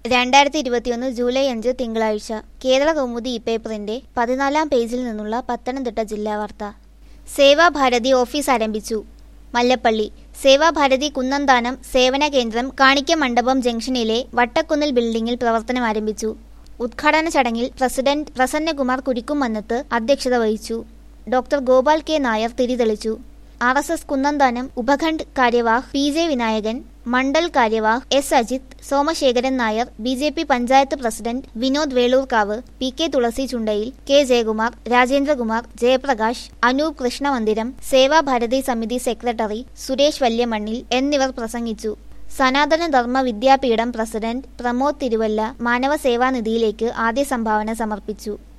രണ്ടായിരത്തി ഇരുപത്തിയൊന്ന് ജൂലൈ അഞ്ച് തിങ്കളാഴ്ച കേരള കൗമുദി ഈ പേപ്പറിന്റെ പതിനാലാം പേജിൽ നിന്നുള്ള പത്തനംതിട്ട ജില്ലാ വാർത്ത സേവാഭാരതി ഓഫീസ് ആരംഭിച്ചു മല്ലപ്പള്ളി സേവാഭാരതി കുന്നന്താനം സേവന കേന്ദ്രം കാണിക്ക മണ്ഡപം ജംഗ്ഷനിലെ വട്ടക്കുന്നിൽ ബിൽഡിംഗിൽ പ്രവർത്തനം ആരംഭിച്ചു ഉദ്ഘാടന ചടങ്ങിൽ പ്രസിഡന്റ് പ്രസന്നകുമാർ കുരിക്കുമന്നത്ത് അധ്യക്ഷത വഹിച്ചു ഡോക്ടർ ഗോപാൽ കെ നായർ തിരിതെളിച്ചു ആർ എസ് എസ് കുന്നന്താനം ഉപഖണ്ഡ് കാര്യവാഹ് പി ജെ വിനായകൻ മണ്ഡൽ കാര്യവാഹ് S Ajith Somasekharan Nair B J P panchayat president Vinod Velurkavu P K Thulasi Chundayil K Jayakumar Rajendrakumar Jayaprakash Anoop Krishnamandiram Sevabharathi സമിതി സെക്രട്ടറി സുരേഷ് വല്യമണ്ണിൽ എന്നിവർ പ്രസംഗിച്ചു സനാതന ധർമ്മ വിദ്യാപീഠം പ്രസിഡന്റ് പ്രമോദ് തിരുവല്ല മാനവ സേവാനിധിയിലേക്ക് ആദ്യ സംഭാവന സമർപ്പിച്ചു